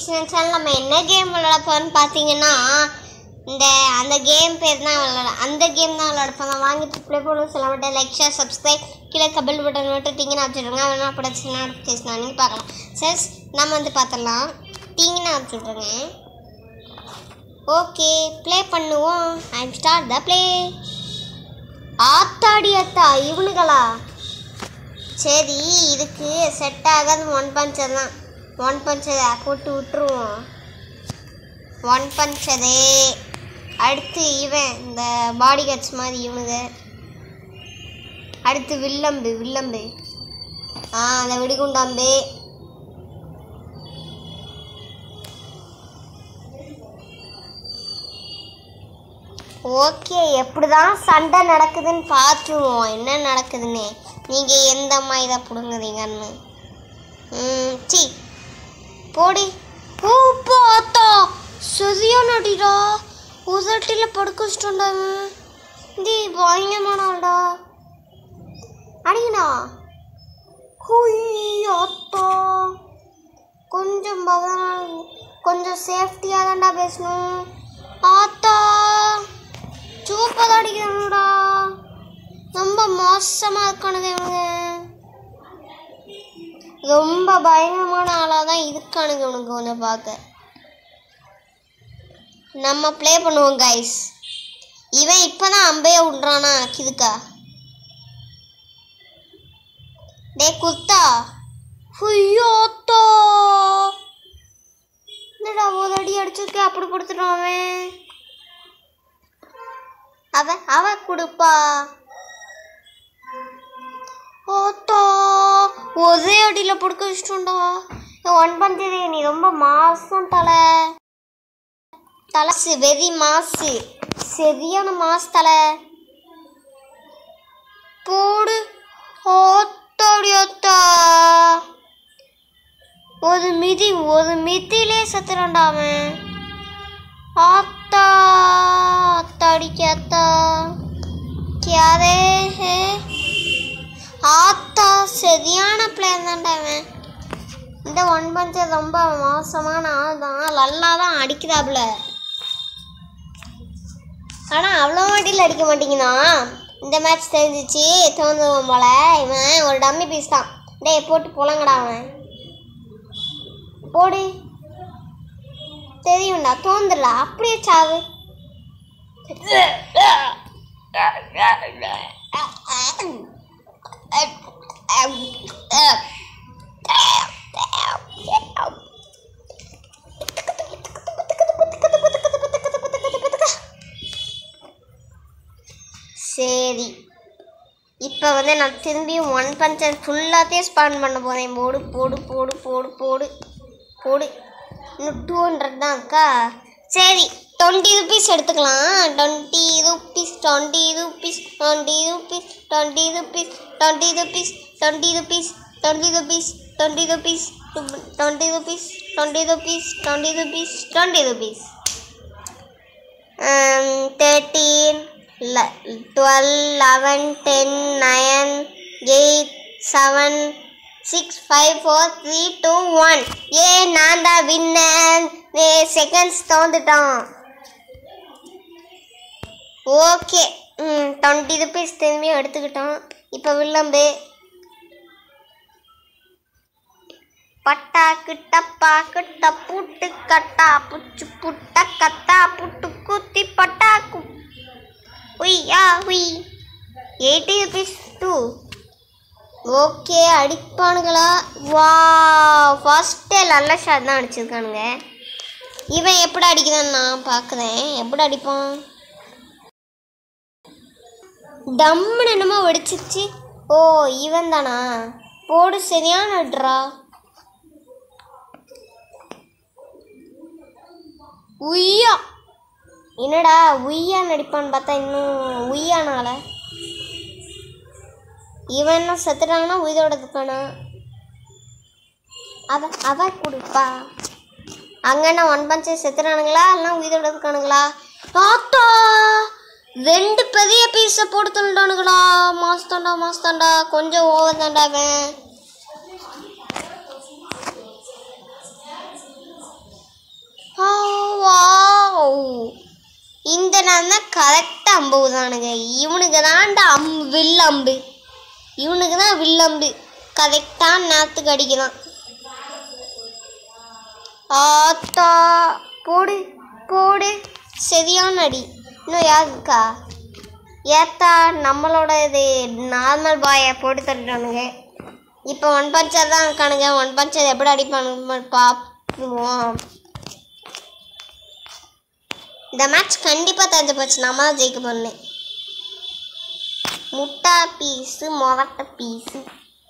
Channel நம்ம என்ன game விளையாட போறோம்னு பார்த்தீங்கன்னா இந்த அந்த கேம் பேர் தான் விளையாட அந்த கேம் தான் விளையாட போகிறோம் வாங்கிட்டு ப்ளே பண்ணணும் சொல்ல மாட்டேன் லைக் ஷேர் சப்ஸ்கிரைப் கீழே கபில் பட்டன் விட்டுட்டீங்கன்னு வச்சுருங்க வேணா பிடிச்சிங்கன்னா நோட்டிஃபிகேஷன் நீங்கள் பார்க்கலாம் சரி நம்ம வந்து பார்த்துடலாம் டீங்கன்னு வச்சுட்ருங்க ஓகே ப்ளே பண்ணுவோம் ஐம் ஸ்டார்ட் த ப்ளே ஆத்தாடி அத்தா இவனுங்களா சரி இதுக்கு செட் ஆகாது ஒன் பஞ்சர் தான் ஒன் பஞ்சர் போட்டு விட்டுருவோம் ஒன் பஞ்சதே அடுத்து இவன் இந்த பாடி கட்ஸ் மாதிரி இவனுங்க அடுத்து வில்லம்பு வில்லம்பு ஆ அந்த வெடிகுண்டாம்பு ஓகே எப்படிதான் சண்டை நடக்குதுன்னு பார்த்துருவோம் என்ன நடக்குதுன்னு நீங்கள் எந்த அம்மா இதை பிடுங்குறீங்கன்னு ம் சி போடி ஓ பார்த்தா சரியா நடிடா உதட்டியில் படுக்க வச்சுட்டோண்டா தி பயங்கரமானாடா அடிங்கடா அத்தா கொஞ்சம் பவனம் கொஞ்சம் சேஃப்டியாக தான்டா பேசணும் ஆத்தா சூப்பர் அடிக்கிறானுடா ரொம்ப மோசமாக இருக்கானுங்க இவனுங்க ரொம்ப பயங்கரமான ஆளாக தான் இருக்கானுங்க இவனுக்கு கொஞ்சம் பார்க்க நம்ம ப்ளே பண்ணுவோம் கைஸ் இவன் இப்போ தான் அம்பைய விட்றானா கிதுக்கா டே குத்தா ஐயோத்தோ என்னடா ஒரு அடி அடிச்சிருக்க அப்படி கொடுத்துட்டான் அவன் அவன் அவன் கொடுப்பா ஓத்தோ ஒரே அடியில் பிடிக்க வச்சிட்டோண்டா ஒன் பண்றது நீ ரொம்ப மாசம் தலை தலை சி- வெறி மாசு சரியான மாசு தலை போடு ஓத்தோடி ஓத்தா ஒரு மிதி ஒரு மிதியிலே செத்துறான்டா அவன் ஆத்தா அத்தாடிக்கு அத்தா கியாரே ஹே ஆத்தா சரியான பிளேயர் தான்டா அவன் இந்த ஒன் பஞ்சர் ரொம்ப மோசமான ஆள் தான் நல்லா தான் அடிக்கிறாப்புல ஆனால் அவ்வளோ வாட்டியில் அடிக்க மாட்டேங்குதா இந்த மேட்ச் தெரிஞ்சிச்சு தோந்துருவோம் போல இவன் ஒரு டம்மி பீஸ் தான் டேய் போட்டு புலங்கடா அவன் போடு தெரியும்டா தோந்துடல அப்படியே சாவு சரி இப்போ வந்து நான் திரும்பியும் ஒன் பஞ்சர் ஃபுல்லாத்தையும் ஸ்பான் பண்ண போகிறேன் போடு போடு போடு போடு போடு போடு இன்னும் டூ ஹண்ட்ரட் தான் இருக்கா சரி டுவெண்ட்டி ருபீஸ் எடுத்துக்கலாம் twenty rupees twenty rupees twenty rupees twenty rupees twenty rupees twenty rupees twenty rupees twenty rupees twenty rupees twenty rupees twenty rupees twenty rupees thirteen twelve eleven ten nine eight seven six five four three two one ஏ நான் தான் winner ஏ seconds தோந்துட்டான் okay ம் twenty rupees திரும்பியும் எடுத்துக்கிட்டோம் இப்போ வில்லம்பு பட்டாக்கு டப்பாக்கு டப்புட்டு கட்டா புச்சு புட்ட கத்தா புட்டு குத்தி பட்டாக்கு உய்யா உய் எயிட்டி ருபீஸ் டூ ஓகே அடிப்பானுங்களா வா ஃபஸ்ட்டே நல்ல ஷாட் தான் அடிச்சிருக்கானுங்க இவன் எப்படி அடிக்கிறான்னு நான் பார்க்குறேன் எப்படி அடிப்பான் டம்முன்னு என்னமோ வெடிச்சிருச்சு ஓ இவன் தானா போடு சரியான அட்ரா உய்யா என்னடா உய்யா நடிப்பான்னு பார்த்தா இன்னும் உய்யானால இவன் என்ன செத்துட்டாங்கன்னா உயிரோட இருக்கானா அவ அவ கொடுப்பா அங்கன்னா ஒன் பஞ்சு செத்துறானுங்களா இல்லைனா உயிரோட இருக்கானுங்களா ஆத்தா ரெண்டு பெரிய பீஸை போட்டு தள்ளிட்டானுங்களா மாஸ்தாண்டா மாஸ்தாண்டா கொஞ்சம் ஓவர் தாண்டா அவன் ஆ, வாவ். இந்த நான் தான் கரெக்டாக அம்பு தானுங்க இவனுக்கு தான்டா அம் வில் அம்பு இவனுக்கு தான் வில் அம்பு கரெக்டான நேரத்துக்கு அடிக்கிறான் ஆத்தா போடு போடு சரியான அடி இன்னும் யார் இருக்கா ஏத்தா நம்மளோட இது நார்மல் பாயை போட்டு தள்ளிட்டானுங்க இப்போ ஒன் பஞ்சர் தான் இருக்கானுங்க ஒன் பஞ்சர் எப்படி அடிப்பானுங்க பார்ப்போம் இந்த மேட்ச் கண்டிப்பாக தெரிஞ்சு போச்சு நம்ம தான் ஜெயிக்க போறேன் முட்டா பீஸு மொரட்ட பீஸு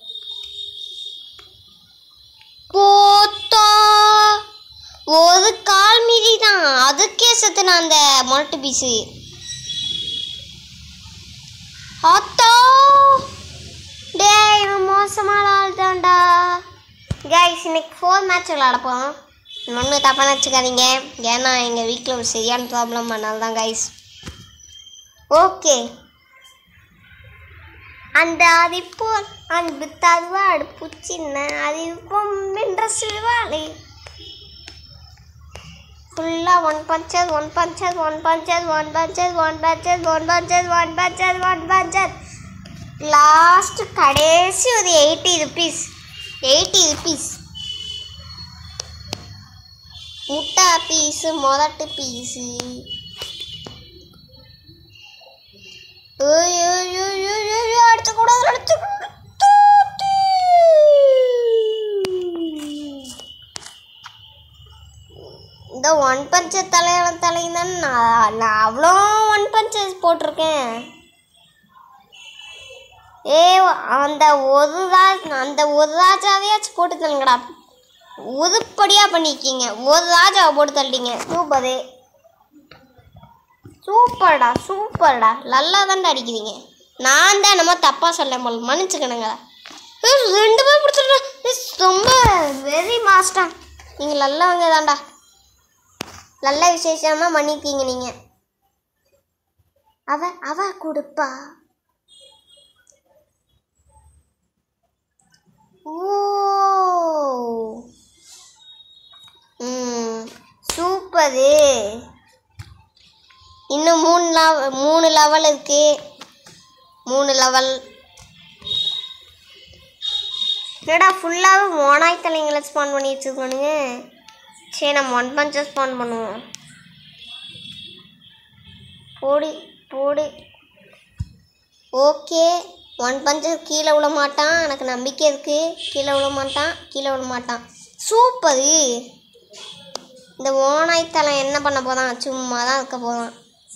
போத்தா ஒரு கால் மீதி தான் அதுக்கே செத்துனா அந்த மொரட்டு பீஸு ஆத்தா டேய் இவன் மோசமான ஆள் தான்டா கைஸ் இன்னைக்கு ஃபோர் மேட்ச் விளாட போகிறோம் ஒன்றும் தப்பாக வச்சுக்காதீங்க ஏன்னா எங்கள் வீட்டில் ஒரு சரியான ப்ராப்ளம் அதனால தான் கைஸ் ஓகே அந்த அதிப்போ அன்பு தருவாடு புச்சின்ன அதிப்பம் வென்ற சிறுவாளை ஃபுல்லாக one puncture one puncture one puncture one puncture one puncture one puncture one puncture one puncture last கடைசி ஒரு எயிட்டி ருபீஸ் எயிட்டி ருபீஸ் முட்டா பீஸு மொதட்டு பீஸு அடுத்த கூடாது அடுத்த இந்த ஒன் பஞ்சர் தலையான தலையும் தான் நான் நான் அவ்வளோ ஒன் பஞ்சர் போட்டிருக்கேன் ஏ அந்த ஒரு ராஜ் அந்த ஒரு ராஜாவையாச்சும் போட்டு தள்ளுங்கடா உருப்படியாக பண்ணிருக்கீங்க ஒரு ராஜாவை போட்டு தள்ளிட்டீங்க சூப்பரு சூப்பர்டா சூப்பர்டா நல்லா தான்டா அடிக்கிறீங்க நான் தான் என்னமோ தப்பாக சொல்ல போல மன்னிச்சுக்கணுங்க ஏய், ரெண்டு பேர் பிடிச்சிருக்கேன் ரொம்ப வெரி மாஸ்டர் நீங்கள் நல்லவங்க தான்டா நல்ல விசேஷமாக பண்ணிருக்கீங்க நீங்கள் அவ அவ கொடுப்பா ஓ ம் சூப்பரு இன்னும் மூணு லெவ மூணு லெவல் இருக்கு மூணு லெவல் என்னடா ஃபுல்லாகவே மோனாய் தலைங்களை ஸ்பான் பண்ணி வச்சுருக்கானுங்க சரி நம்ம ஒன் பஞ்சை ஸ்பான் பண்ணுவோம் போடு போடு ஓகே ஒன் பஞ்சர் கீழே விழ மாட்டான் எனக்கு நம்பிக்கை இருக்குது கீழே விழ மாட்டான் கீழே விழ மாட்டான் சூப்பரு இந்த ஓனாய் தலை என்ன பண்ண போதான் சும்மா தான் இருக்க போதான்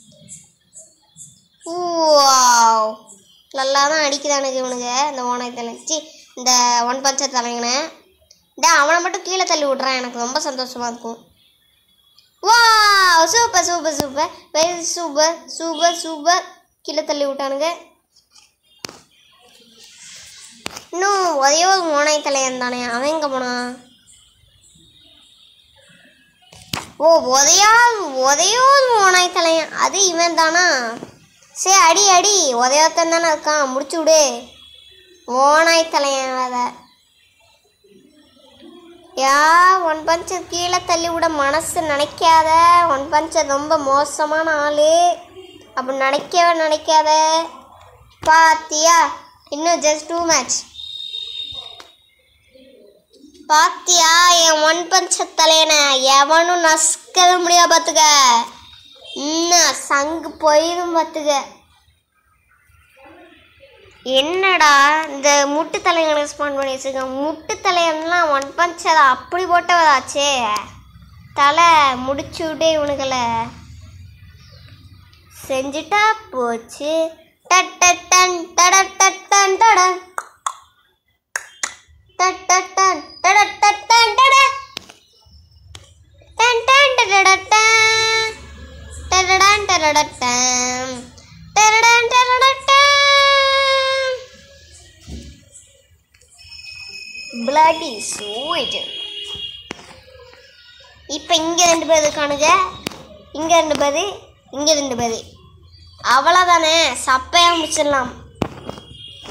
வாவ் நல்லா தான் அடிக்குதானுங்க இவனுங்க இந்த ஓனாய் தலை சி இந்த ஒன் பஞ்சர் தலைங்கண்ணே இந்த அவனை மட்டும் கீழே தள்ளி விட்றான் எனக்கு ரொம்ப சந்தோஷமாக இருக்கும் வா super super super very super super super கீழே தள்ளி விட்டானுங்க இன்னும் ஒரே ஒரு மோனாய் தலையன் தானே அவன் எங்கே போனான் ஓ உதையா உதையோ ஒரு மோனாய் தலையன் அது இவன் தானா சரி அடி அடி உதையாத்தன் தானே இருக்கான் முடிச்சு விடு ஓனாய் தலையன் அதை யா ஒன் பஞ்சர் கீழே தள்ளி விட மனசு நினைக்காத ஒன் பஞ்சர் ரொம்ப மோசமான ஆள் அப்படி நினைக்கவே நினைக்காத பாத்தியா இன்னும் ஜஸ்ட் டூ மேட்ச் பாத்தியா என் ஒன் பஞ்ச தலையனை எவனும் நசுக்கவே முடியாது பார்த்துக்க இன்னும் சங்கு போயிடும் பார்த்துக்க என்னடா இந்த முட்டு தலைங்களை ஸ்பான் பண்ணி வச்சிருக்கேன் முட்டு தலையன்லாம் ஒன் பஞ்சர் அப்படி போட்டவதாச்சே தலை முடிச்சு விட்டே இவனுக்களை செஞ்சுட்டா போச்சு டட்டட்டன் டடட்டட்டன் டட டட்டட்டன் டடட்டட்டன் டட டன் டன் டடடட்டன் டடடன் டடடட்டன் டடடன் டடடட்டன் bloody sweet இப்போ இங்கே ரெண்டு பேர் இருக்கானுங்க இங்கே ரெண்டு பேர் இங்கே ரெண்டு பேர் அவ்வளோதானே சப்பையாக முடிச்சிடலாம்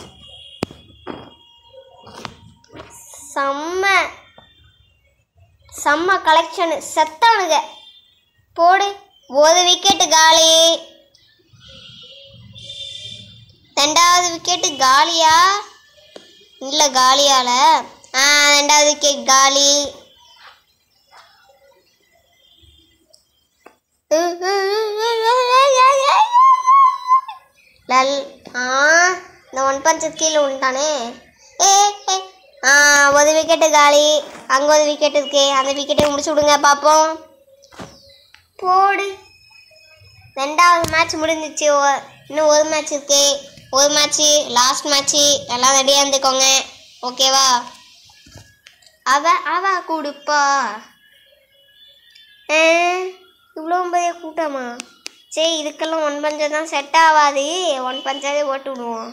செம்ம செம்ம கலெக்ஷனு செத்தானுங்க போடு ஒரு விக்கெட்டு காலி ரெண்டாவது விக்கெட்டு காலியா இல்லை காலியால ஆ ரெண்டாவது விக்கெட் காலி லல் ஆ இந்த ஒன் பஞ்ச் கீழே விட்டானே ஏ ஏ ஆ ஒரு விக்கெட்டு காலி அங்கே ஒரு விக்கெட் இருக்கு அந்த விக்கெட்டை முடிச்சு விடுங்க பார்ப்போம் போடு ரெண்டாவது மேட்ச் முடிஞ்சிச்சு ஒ- இன்னும் ஒரு மேட்ச் இருக்கு ஒரு மேட்ச்சு லாஸ்ட் மேட்ச்சு எல்லாம் ரெடியாக இருந்துக்கோங்க ஓகேவா அவ அவ கொடுப்பா ஆ, இவ்வளோ பெரிய கூட்டமா சரி இதுக்கெல்லாம் ஒன் பஞ்சர் தான் செட் ஆகாது ஒன் பஞ்சாவே ஓட்டு விடுவோம்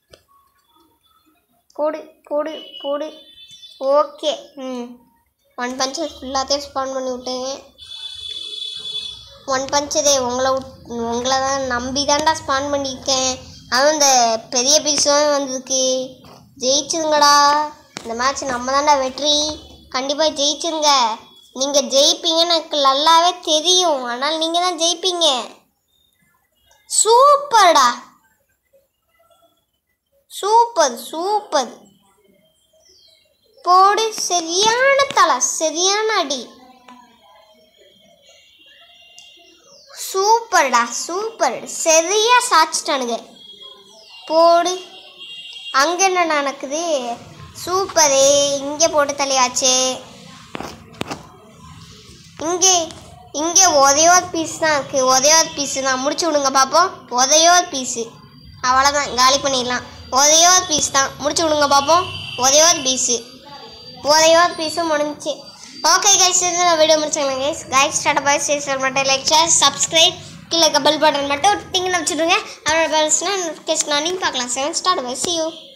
போடு போடு போடு ஓகே ம் ஒன் பஞ்சர் ஃபுல்லாத்தையும் ஸ்பான் பண்ணி விட்டேங்க ஒன் பஞ்சதே உங்களை விட்- உங்களை தான் நம்பி தான்டா ஸ்பான் பண்ணியிருக்கேன் அதுவும் இந்த பெரிய பீஸும் வந்திருக்கு ஜெயிச்சுருங்கடா இந்த மேட்ச் நம்ம தான்டா வெற்றி கண்டிப்பாக ஜெயிச்சிருங்க நீங்கள் ஜெயிப்பீங்கன்னு எனக்கு நல்லாவே தெரியும் ஆனால் நீங்கள் தான் ஜெயிப்பீங்க சூப்பர்டா சூப்பர் சூப்பர் போடு சரியான தலை சரியான அடி சூப்பர்டா சூப்பர் சரியா சாச்சிட்டானுங்க போடு அங்கே என்ன நடக்குது சூப்பரு இங்கே போட்டு தலையாச்சு இங்கே இங்கே ஒரே ஒரு பீஸ் தான் இருக்குது ஒரே ஒரு பீஸு தான் முடிச்சு விடுங்க பார்ப்போம் ஒரே ஒரு பீஸு அவ்வளோதான் காலி பண்ணிடலாம் ஒரே ஒரு பீஸ் தான் முடிச்சு விடுங்க பார்ப்போம் ஒரே ஒரு பீஸு ஒரே ஒரு பீஸும் முடிஞ்சுச்சு ஓகே கைஸ் இது நான் வீடியோ முடிச்சுக்கலாம் கைஸ் கைஸ் ஸ்டார்ட் பாய் சேசர் மட்டும் லைக் ஷேர் சப்ஸ்கிரைப் கீழே பெல் பட்டன் மட்டும் டிங்கு வச்சுடுங்க அவனோட பெல்ஸ்னால் நோட்டிஃபிகேஷன் நீங்கள் பார்க்கலாம் seven start boy see you